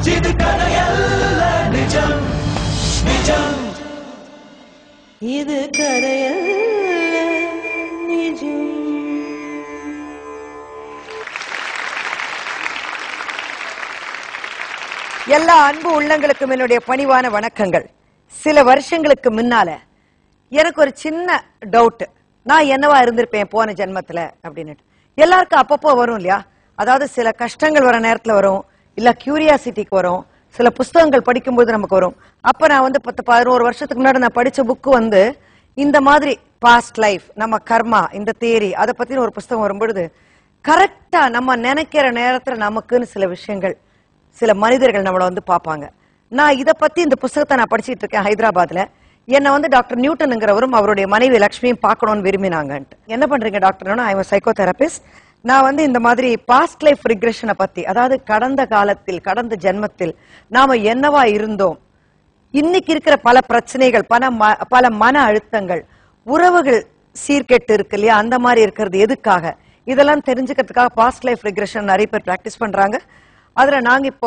இது கதையல்ல நிஜம் நிஜம் இது கரையல்ல நிஜம் எல்லா அன்பு உள்ளங்களுக்கும் என்னுடைய பணிவான வணக்கங்கள் சில வருஷங்களுக்கு முன்னால எனக்கு ஒரு சின்ன டவுட் நான் என்னவா இருந்திருப்பேன் போன ஜென்மத்துல அப்படின்னு எல்லாருக்கும் அப்பப்போ வரும் இல்லையா அதாவது சில கஷ்டங்கள் வர நேரத்துல வரும் இல்ல கியூரியாசிட்டிக்கு வரும் சில புஸ்தகங்கள் படிக்கும்போது நமக்கு வரும் அப்ப நான் வந்து பத்து பதினோரு வருஷத்துக்கு முன்னாடி நான் படிச்ச புக்கு வந்து இந்த மாதிரி பாஸ்ட் லைஃப் நம்ம கர்மா இந்த தேரி அதை பத்தின ஒரு புஸ்தகம் வரும்பொழுது கரெக்டா நம்ம நினைக்கிற நேரத்துல நமக்குன்னு சில விஷயங்கள் சில மனிதர்கள் நம்மள வந்து பார்ப்பாங்க நான் இத பத்தி இந்த புஸ்தகத்தை நான் படிச்சிட்டு இருக்கேன் ஹைதராபாத்ல என்ன வந்து டாக்டர் நியூட்டனுங்கிறவரும் அவருடைய மனைவி லட்சுமியும் பார்க்கணும்னு விரும்பினாங்கன்ட்டு என்ன பண்றீங்க டாக்டர்னா ஐ சைக்கோ தெரபிஸ்ட் நான் வந்து இந்த மாதிரி பாஸ்ட் லைஃப் ரிக்ரெஷனை பத்தி அதாவது கடந்த காலத்தில் கடந்த ஜென்மத்தில் நாம என்னவா இருந்தோம் இன்னைக்கு இருக்கிற பல பிரச்சனைகள் பல ம- பல மன அழுத்தங்கள் உறவுகள் சீர்கெட்டு இருக்கு இல்லையா அந்த மாதிரி இருக்கிறது எதுக்காக இதெல்லாம் தெரிஞ்சுக்கிறதுக்காக பாஸ்ட் லைஃப் ரிக்ரெஷன் நிறைய பேர் பிராக்டிஸ் பண்றாங்க அதுல நாங்க இப்போ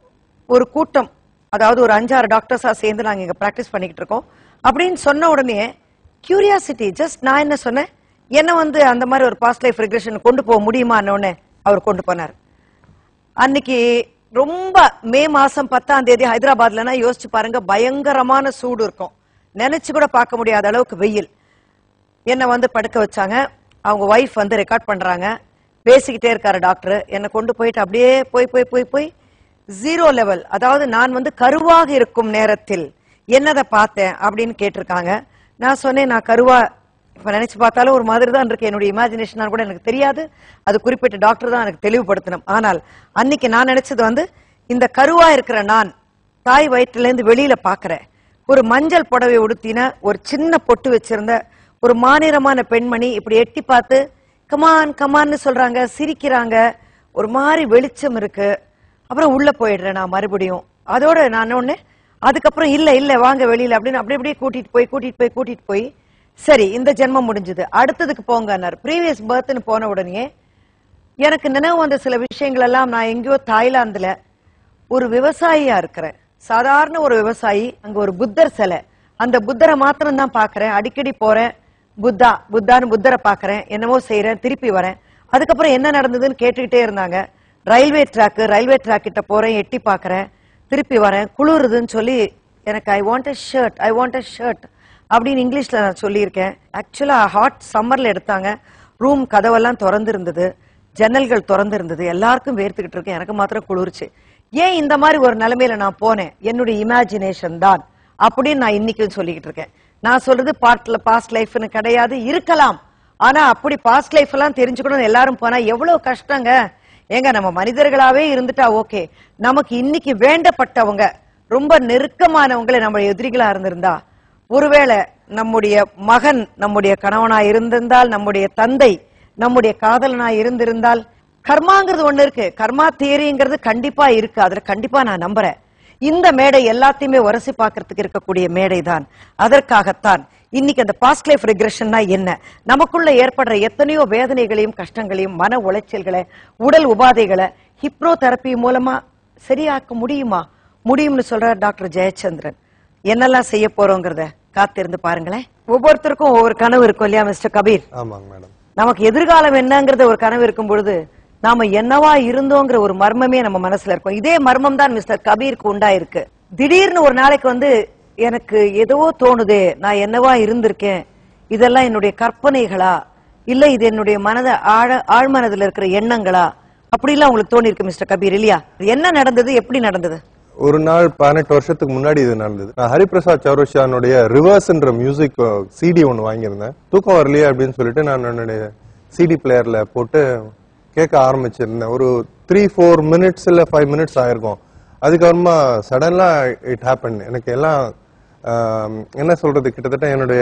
ஒரு கூட்டம் அதாவது ஒரு அஞ்சாறு டாக்டர்ஸா சேர்ந்து நாங்க இங்க பிராக்டிஸ் பண்ணிக்கிட்டு இருக்கோம் அப்படின்னு சொன்ன உடனே கியூரியாசிட்டி ஜஸ்ட் நான் என்ன சொன்னேன் என்ன வந்து அந்த மாதிரி ஒரு பாஸ்ட் லைஃப் ரிக்ரெஷன் கொண்டு போக முடியுமான்னு உடனே அவர் கொண்டு போனார் அன்னைக்கு ரொம்ப மே மாசம் பத்தாம் தேதி ஹைதராபாத்லனா யோசிச்சு பாருங்க பயங்கரமான சூடு இருக்கும் நினைச்சு கூட பார்க்க முடியாத அளவுக்கு வெயில் என்னை வந்து படுக்க வச்சாங்க அவங்க ஒய்ஃப் வந்து ரெக்கார்ட் பண்றாங்க பேசிக்கிட்டே இருக்காரு டாக்டர் என்னை கொண்டு போயிட்டு அப்படியே போய் போய் போய் போய் ஜீரோ லெவல் அதாவது நான் வந்து கருவாக இருக்கும் நேரத்தில் என்னதை பார்த்தேன் அப்படின்னு கேட்டிருக்காங்க நான் சொன்னேன் நான் கருவா இப்ப நினைச்சு பார்த்தாலும் ஒரு மாதிரி தான் இருக்கு என்னுடைய இமேஜினேஷன் கூட எனக்கு தெரியாது அது குறிப்பிட்ட டாக்டர் தான் எனக்கு தெளிவுபடுத்தணும் ஆனால் அன்னைக்கு நான் நினைச்சது வந்து இந்த கருவா இருக்கிற நான் தாய் வயிற்றுல இருந்து வெளியில பாக்குறேன் ஒரு மஞ்சள் புடவை உடுத்தின ஒரு சின்ன பொட்டு வச்சிருந்த ஒரு மாநிறமான பெண்மணி இப்படி எட்டி பார்த்து கமான் கமான்னு சொல்றாங்க சிரிக்கிறாங்க ஒரு மாதிரி வெளிச்சம் இருக்கு அப்புறம் உள்ள போயிடுறேன் நான் மறுபடியும் அதோட நான் ஒண்ணு அதுக்கப்புறம் இல்ல இல்ல வாங்க வெளியில அப்படின்னு அப்படி அப்படியே கூட்டிட்டு போய் கூட்டிட்டு போய் கூட்டிட்டு போய் சரி இந்த ஜென்மம் முடிஞ்சது அடுத்ததுக்கு போங்கன்னார் ப்ரீவியஸ் பர்த்னு போன உடனே எனக்கு நினைவு வந்த சில விஷயங்கள் எல்லாம் நான் எங்கேயோ தாய்லாந்துல ஒரு விவசாயியா இருக்கிறேன் சாதாரண ஒரு விவசாயி அங்க ஒரு புத்தர் சிலை அந்த புத்தரை மாத்திரம் தான் பாக்குறேன் அடிக்கடி போறேன் புத்தா புத்தான்னு புத்தரை பாக்குறேன் என்னமோ செய்யறேன் திருப்பி வரேன் அதுக்கப்புறம் என்ன நடந்ததுன்னு கேட்டுக்கிட்டே இருந்தாங்க ரயில்வே ட்ராக் ரயில்வே ட்ராக் கிட்ட போறேன் எட்டி பாக்குறேன் திருப்பி வரேன் குளிருதுன்னு சொல்லி எனக்கு I want a shirt I want a shirt அப்படின்னு இங்கிலீஷ்ல நான் சொல்லியிருக்கேன் ஆக்சுவலா ஹாட் சம்மர்ல எடுத்தாங்க ரூம் கதவெல்லாம் திறந்து இருந்தது ஜன்னல்கள் திறந்து இருந்தது எல்லாருக்கும் வேர்த்துக்கிட்டு இருக்கேன் எனக்கு மாத்திரம் குளிர்ச்சு ஏன் இந்த மாதிரி ஒரு நிலைமையில நான் போனேன் என்னுடைய இமேஜினேஷன் தான் அப்படின்னு நான் இன்னைக்கும் சொல்லிக்கிட்டு இருக்கேன் நான் சொல்றது பார்ட்ல பாஸ்ட் லைஃப்னு கிடையாது இருக்கலாம் ஆனா அப்படி பாஸ்ட் லைஃப் எல்லாம் தெரிஞ்சுக்கணும் எல்லாரும் போனா எவ்வளவு கஷ்டங்க ஏங்க நம்ம மனிதர்களாவே இருந்துட்டா ஓகே நமக்கு இன்னைக்கு வேண்டப்பட்டவங்க ரொம்ப நெருக்கமானவங்களே நம்ம எதிரிகளா இருந்திருந்தா ஒருவேளை நம்முடைய மகன் நம்முடைய கணவனா இருந்திருந்தால் நம்முடைய தந்தை நம்முடைய காதலனா இருந்திருந்தால் கர்மாங்கிறது ஒண்ணு இருக்கு கர்மா தியரிங்கிறது கண்டிப்பா இருக்கு அதுல கண்டிப்பா நான் நம்புறேன் இந்த மேடை எல்லாத்தையுமே உரசி பார்க்கறதுக்கு இருக்கக்கூடிய மேடை தான் அதற்காகத்தான் இன்னைக்கு அந்த பாஸ்ட் லைஃப் ரெக்ரெஷன்னா என்ன நமக்குள்ள ஏற்படுற எத்தனையோ வேதனைகளையும் கஷ்டங்களையும் மன உளைச்சல்களை உடல் உபாதைகளை ஹிப்னோ தெரப்பி மூலமா சரியாக்க முடியுமா முடியும்னு சொல்றார் டாக்டர் ஜெயச்சந்திரன் என்னெல்லாம் செய்ய போறோங்கிறத காத்திருந்து பாருங்களேன் ஒவ்வொருத்தருக்கும் ஒவ்வொரு கனவு இருக்கும் இல்லையா மிஸ்டர் கபீர் ஆமாங்க மேடம் நமக்கு எதிர்காலம் என்னங்கறத ஒரு கனவு இருக்கும் பொழுது நாம என்னவா இருந்தோங்கிற ஒரு மர்மமே நம்ம மனசுல இருக்கும் இதே மர்மம் தான் மிஸ்டர் கபீருக்கு உண்டாயிருக்கு திடீர்னு ஒரு நாளைக்கு வந்து எனக்கு ஏதோ தோணுதே நான் என்னவா இருந்திருக்கேன் இதெல்லாம் என்னுடைய கற்பனைகளா இல்ல இது என்னுடைய மனத ஆழ ஆழ்மனதுல இருக்கிற எண்ணங்களா அப்படிலாம் உங்களுக்கு தோணி இருக்கு மிஸ்டர் கபீர் இல்லையா இது என்ன நடந்தது எப்படி நடந்தது ஒரு நாள் பதினெட்டு வருஷத்துக்கு முன்னாடி இது நடந்தது நான் ஹரிபிரசாத் சௌரஷானுடைய ரிவர்ஸ்ன்ற மியூசிக் சிடி ஒன்னு வாங்கியிருந்தேன் தூக்கம் வரலையே அப்படின்னு சொல்லிட்டு நான் என்னுடைய சிடி பிளேயர்ல போட்டு கேட்க ஆரம்பிச்சிருந்தேன் ஒரு த்ரீ ஃபோர் மினிட்ஸ் இல்ல ஃபைவ் மினிட்ஸ் ஆயிருக்கும் அதுக்கப்புறமா சடன்லா இட் ஹேப்பன் எனக்கு எல்லாம் ஆம், என்ன சொல்றது கிட்டத்தட்ட என்னுடைய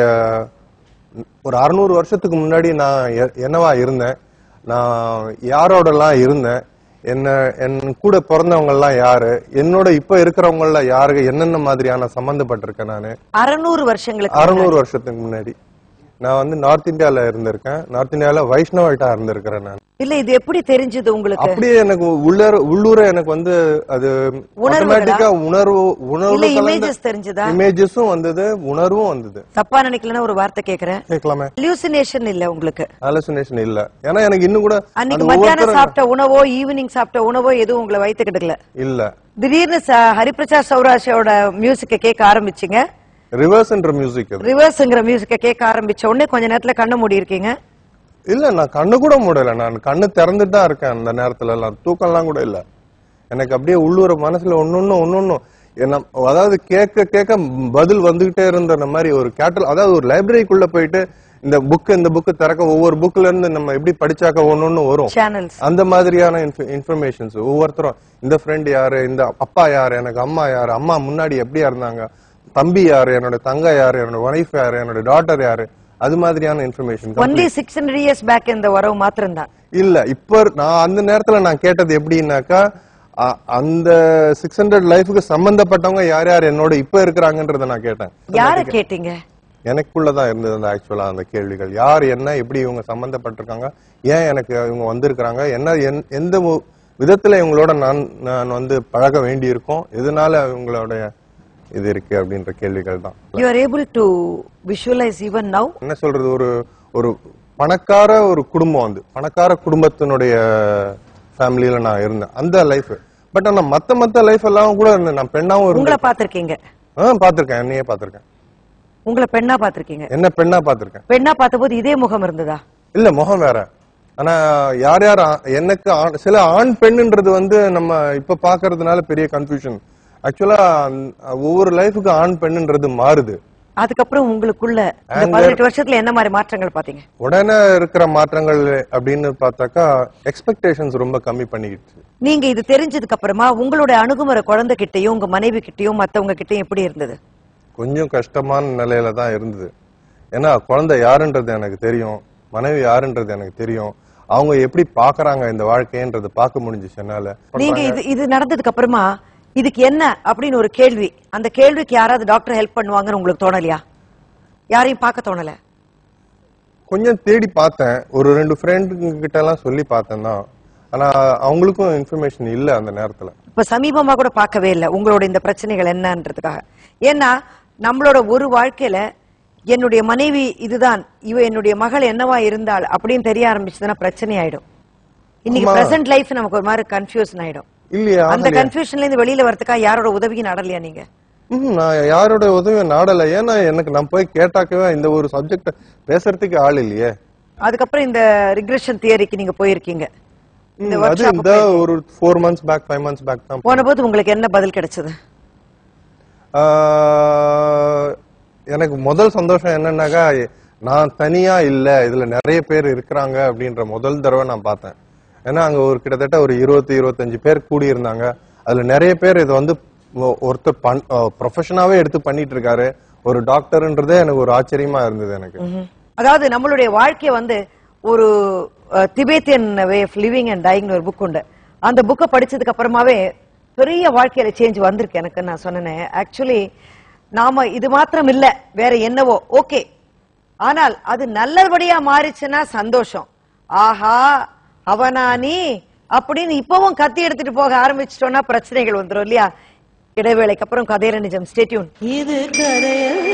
ஒரு அறுநூறு வருஷத்துக்கு முன்னாடி நான் எ- என்னவா இருந்தேன் நான் யாரோடலாம் இருந்தேன் என்ன என் கூட பிறந்தவங்க எல்லாம் யாரு என்னோட இப்ப இருக்கிறவங்கள யாருக்கு என்னென்ன மாதிரியான சம்பந்தப்பட்டிருக்கேன் நானு அறுநூறு வருஷங்களுக்கு அறுநூறு வருஷத்துக்கு முன்னாடி நான் வந்து நார்த் இந்தியால இருந்திருக்கேன் நார்த் இந்தியால வைஷ்ணவல்ட்டா இருந்திருக்கிறேன் நான் இல்ல இது எப்படி தெரிஞ்சது உங்களுக்கு அப்படியே எனக்கு உள்ளர உள்ளூர எனக்கு வந்து அது உணர்வுகளா? ஆட்டோமேட்டிக்கா உணர்வு இல்ல உணர்வு இமேஜஸ் தெரிஞ்சதா இமேஜஸும் வந்தது உணர்வும் வந்தது தப்பா நினைக்கலன்னா ஒரு வார்த்தை கேக்குறேன் கேட்கலாமே ஹியூசினேஷன் இல்ல உங்களுக்கு ஹாலுசினேஷன் இல்ல ஏன்னா எனக்கு இன்னும் கூட அன்னைக்கு அந்த மத்தியானம் ஒவ்வொருத்தரும் சாப்பிட்ட உணவோ ஈவினிங் சாப்பிட்ட உணவோ எதுவும் உங்களை வயித்து கிடக்கல இல்ல திடீர்னு ச- ஹரிபிரசாத் சௌராஷோட மியூசிக்க கேட்க ஆரம்பிச்சீங்க ரிவர்ஸ்ன்ற மியூசிக் அது ரிவர்ஸ்ங்கிற மியூசிக்க கேட்க ஆரம்பிச்ச உடனே கொஞ்ச நேரத்துல கண்ணை மூடி இருக்கீங்க இல்ல நான் கண்ணு கூட மூடல நான் கண்ணு திறந்துட்டு தான் இருக்கேன் அந்த நேரத்துல எல்லாம் தூக்கம்லாம் கூட இல்ல எனக்கு அப்படியே உள்ளூர மனசுல ஒன்னொன்னு ஒன்னொன்னு என்ன அதாவது கேட்க கேட்க பதில் வந்துகிட்டே இருந்த மாதிரி ஒரு கேட்டல் அதாவது ஒரு லைப்ரரிக்குள்ள போயிட்டு இந்த புக் இந்த புக் திறக்க ஒவ்வொரு புக்ல இருந்து நம்ம எப்படி படிச்சாக்க ஒன்னொன்னு வரும் சேனல்ஸ் அந்த மாதிரியான இன்ஃபர்மேஷன்ஸ் ஒவ்வொருத்தரும் இந்த ஃப்ரெண்ட் யாரு இந்த அப்பா யாரு எனக்கு அம்மா யாரு அம்மா முன்னாடி எப்படியா இருந்தாங்க தம்பி யாரு என்னோட தங்க யாரு என்னோட ஒய்ஃப் யாரு என்னோட டாட்டர் யாரு அது மாதிரியான information only six hundred years back இந்த வரவு மாத்திரம் தான் இல்ல இப்ப நான் அந்த நேரத்துல நான் கேட்டது எப்படின்னாக்கா அ- அந்த சிக்ஸ் ஹண்ட்ரட் லைஃபுக்கு சம்பந்தப்பட்டவங்க யார் யார் என்னோட இப்ப இருக்கிறாங்கன்றத நான் கேட்டேன் யார கேட்டீங்க எனக்குள்ளதான் இருந்தது அந்த ஆக்சுவலா அந்த கேள்விகள் யார் என்ன எப்படி இவங்க சம்பந்தப்பட்டிருக்காங்க ஏன் எனக்கு இவங்க வந்திருக்கிறாங்க என்ன என்- எந்த மு- விதத்துல இவங்களோட நான் நான் வந்து பழக வேண்டி இருக்கும் எதனால இவங்களோட இது இருக்கு அப்படின்ற கேள்விகள் தான் you are able to visualise even now என்ன சொல்றது ஒரு ஒரு பணக்கார ஒரு குடும்பம் வந்து பணக்கார குடும்பத்தினுடைய ஃபேமிலியில நான் இருந்தேன் அந்த லைஃப் பட் ஆனா மத்த மத்த லைஃப் எல்லாம் கூட இருந்தேன். நான் பெண்ணாவும் உங்களை இருந்தேன் பாத்திருக்கீங்க ஆ பாத்திருக்கேன் என்னையே பாத்திருக்கேன் உங்களை பெண்ணா பாத்திருக்கீங்க என்ன பெண்ணா பாத்திருக்கேன் பெண்ணா பார்த்தபோது இதே முகம் இருந்ததா இல்ல முகம் வேற ஆனா யார் யார் ஆ- எனக்கு ஆண்- சில ஆண் பெண்ணுன்றது வந்து நம்ம இப்ப பாக்குறதுனால பெரிய கன்ஃபியூஷன் ஆக்சுவலா ஒவ்வொரு லைஃபுக்கு ஆண் பெண்ணுன்றது மாறுது அதுக்கப்புறம் உங்களுக்குள்ள இந்த Anger. பதினெட்டு வருஷத்துல என்ன மாதிரி மாற்றங்கள் பாத்தீங்க உடனே இருக்கிற மாற்றங்கள் அப்படின்னு பார்த்தாக்கா எக்ஸ்பெக்டேஷன்ஸ் ரொம்ப கம்மி பண்ணிக்கிட்டு நீங்க இது தெரிஞ்சதுக்கு அப்புறமா உங்களோட அணுகுமுறை குழந்தைகிட்டயும் உங்க மனைவி கிட்டயும் மத்தவங்க கிட்டயும் எப்படி இருந்தது கொஞ்சம் கஷ்டமான நிலையில தான் இருந்தது ஏன்னா குழந்தை யாருன்றது எனக்கு தெரியும் மனைவி யாருன்றது எனக்கு தெரியும் அவங்க எப்படி பாக்குறாங்க இந்த வாழ்க்கைன்றது பார்க்க முடிஞ்சுச்சு என்னால நீங்க இது இது நடந்ததுக்கு அப்புறமா இதுக்கு என்ன அப்படின்னு ஒரு கேள்வி அந்த கேள்விக்கு யாராவது டாக்டர் ஹெல்ப் பண்ணுவாங்கன்னு உங்களுக்கு தோணலையா யாரையும் பார்க்க தோணல கொஞ்சம் தேடி பார்த்தேன் ஒரு ரெண்டு ஃப்ரெண்டு கிட்ட எல்லாம் சொல்லி பார்த்தேன் தான் ஆனா அவங்களுக்கும் இன்ஃபர்மேஷன் இல்ல அந்த நேரத்துல இப்ப சமீபமா கூட பார்க்கவே இல்லை உங்களோட இந்த பிரச்சனைகள் என்னன்றதுக்காக ஏன்னா நம்மளோட ஒரு வாழ்க்கையில என்னுடைய மனைவி இதுதான் இவ என்னுடைய மகள் என்னவா இருந்தாள் அப்படின்னு தெரிய ஆரம்பிச்சதுன்னா பிரச்சனை ஆயிடும் இன்னைக்கு ஆமா. பிரசன்ட் லைஃப் நமக்கு ஒரு மாதிரி கன்ஃபியூஷன் ஆயிடும் இல்லையா அந்த கன்ஃபியூஷன்ல இருந்து வெளியில வரதுக்காக யாரோட உதவியும் நடலையா நீங்க ம், நான் யாரோட உதவியும் நாடல ஏன்னா எனக்கு நான் போய் கேட்டாக்கவே இந்த ஒரு சப்ஜெக்ட் பேசுறதுக்கு ஆள் இல்லையே அதுக்கப்புறம் இந்த ரிக்ரெஷன் தியரிக்கு நீங்க போயிருக்கீங்க இந்த ம், அது workshop இந்த ஒரு four months back five months back தான் போன போது உங்களுக்கு என்ன பதில் கிடைச்சது ஆஹ், எனக்கு முதல் சந்தோஷம் என்னன்னாக்கா நான் தனியா இல்ல இதுல நிறைய பேர் இருக்கிறாங்க அப்படின்ற முதல் தடவை நான் பார்த்தேன் ஏன்னா அங்க ஒரு கிட்டத்தட்ட ஒரு இருபத்தி இருபத்தஞ்சு பேர் கூடி இருந்தாங்க அதுல நிறைய பேர் இது வந்து ஒ- ஒருத்தர் பண் ப்ரொஃபஷனாவே எடுத்து பண்ணிட்டு இருக்காரு ஒரு டாக்டர்ன்றதே எனக்கு ஒரு ஆச்சரியமா இருந்தது எனக்கு அதாவது நம்மளுடைய வாழ்க்கைய வந்து ஒரு Tibetan way of living and dying ஒரு புக் உண்டு அந்த புக்கை படிச்சதுக்கு அப்புறமாவே பெரிய வாழ்க்கையில சேஞ்ச் வந்திருக்கு எனக்கு நான் சொன்னேன் ஆக்சுவலி நாம இது மாத்திரம் இல்ல வேற என்னவோ ஓகே ஆனால் அது நல்லபடியா மாறிச்சுன்னா சந்தோஷம் ஆஹா அவனானி அப்படின்னு இப்பவும் கத்தி எடுத்துட்டு போக ஆரம்பிச்சிட்டோம்னா பிரச்சனைகள் வந்துரும் இல்லையா இடைவேளைக்கு அப்புறம் கதையில நிஜம் ஸ்டேட்யூன் இது கரையல்ல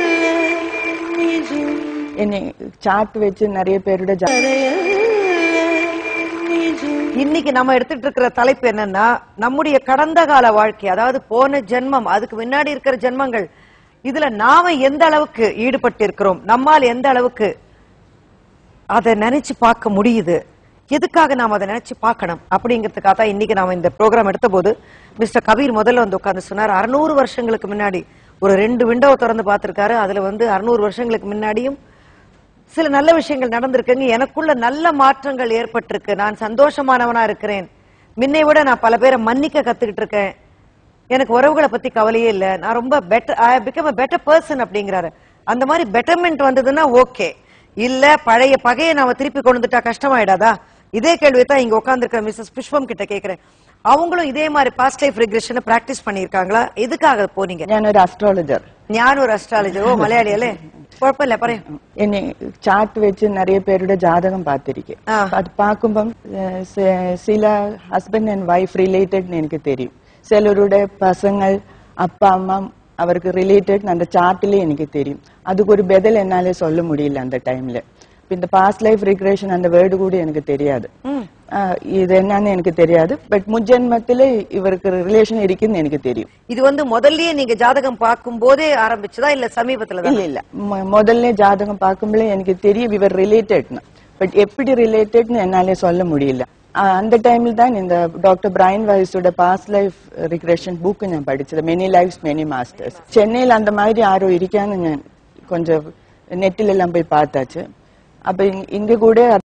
நிஜம் என்னை சாட் வச்சு நிறைய பேரோட ஜா- கரையல்ல நிஜம் இன்னைக்கு நம்ம எடுத்துட்டு இருக்கிற தலைப்பு என்னன்னா நம்முடைய கடந்த கால வாழ்க்கை அதாவது போன ஜென்மம் அதுக்கு முன்னாடி இருக்கிற ஜென்மங்கள் இதுல நாம எந்த அளவுக்கு ஈடுபட்டு இருக்கிறோம் நம்மால் எந்த அளவுக்கு அதை நினைச்சு பார்க்க முடியுது எதுக்காக நாம அதை நினைச்சு பார்க்கணும் அப்படிங்கிறதுக்காக தான் இன்னைக்கு நாம இந்த ப்ரோக்ராம் எடுத்த போது மிஸ்டர் கபீர் முதல்ல வந்து உட்கார்ந்து சொன்னார் அறுநூறு வருஷங்களுக்கு முன்னாடி ஒரு ரெண்டு விண்டோவை திறந்து பார்த்திருக்காரு அதுல வந்து அறுநூறு வருஷங்களுக்கு முன்னாடியும் சில நல்ல விஷயங்கள் நடந்திருக்குங்க எனக்குள்ள நல்ல மாற்றங்கள் ஏற்பட்டிருக்கு நான் சந்தோஷமானவனா இருக்கிறேன் முன்னை விட நான் பல பேரை மன்னிக்க கத்துக்கிட்டு இருக்கேன் எனக்கு உறவுகளை பத்தி கவலையே இல்ல நான் ரொம்ப better I become a better person அப்படிங்கிறாரு அந்த மாதிரி பெட்டர்மெண்ட் வந்ததுன்னா ஓகே இல்ல பழைய பகையை நாம திருப்பி கொண்டு வந்துட்டா கஷ்டமாயிடாதா இதே கேள்வி தான் இங்க உட்கார்ந்துருக்கிற மிஸ்ஸஸ் புஷ்பம் கிட்ட கேக்குறேன் அவங்களும் இதே மாதிரி பாஸ்ட் லைஃப் ரிக்ரெஷன் பிராக்டிஸ் பண்ணிருக்காங்களா எதுக்காக போனீங்க ഞാനൊരു അസ്ട്രോളജർ ஞான ஒரு அஸ்ட்ராலஜர் ஓ மலையாளியாலே குழப்பமில்ல പറയൂ என்னை சார்ட் வச்சு நிறைய பேரோட ஜாதகம் பார்த்திருக்கேன் ஆ. அது பார்க்குമ്പம் அஹ், ச- சில ஹஸ்பண்ட் அண்ட் ஒய்ஃப் ரிலேட்டட்னு எனக்கு தெரியும் சிலருடைய பசங்கள் அப்பா அம்மா அவருக்கு ரிலேட்டட் அந்த சார்ட்டிலே எனக்கு தெரியும் அதுக்கு ஒரு பதில் என்னாலே சொல்ல முடியல அந்த டைம்ல இப்ப இந்த பாஸ்ட் லைஃப் ரிக்ரேஷன் அந்த வேர்டு கூட எனக்கு தெரியாது ஆஹ், இது என்னன்னு எனக்கு தெரியாது பட் முஜன்மத்துல இவருக்கு ரிலேஷன் இருக்குன்னு எனக்கு தெரியும் இது வந்து முதல்லயே நீங்க ஜாதகம் பார்க்கும் போதே ஆரம்பிச்சதா இல்ல சமீபத்துல இல்ல இல்ல மொ- முதல்ல ஜாதகம் பார்க்கும்போது எனக்கு தெரியும் இவர் ரிலேட்டட்னு பட் எப்படி ரிலேட்டட்னு என்னாலே சொல்ல முடியல ஆஹ் அந்த டைம்ல தான் இந்த டாக்டர் பிரைன் வைஸோட பாஸ்ட் லைஃப் ரிக்ரெஷன் புக் நான் படிச்சது மெனி லைஃப்ஸ் மெனி மாஸ்டர்ஸ் சென்னையில் அந்த மாதிரி யாரும் இருக்கான்னு நான் கொஞ்சம் நெட்டில் எல்லாம் போய் பார்த்தாச்சு அப்ப இங்க- இங்க கூட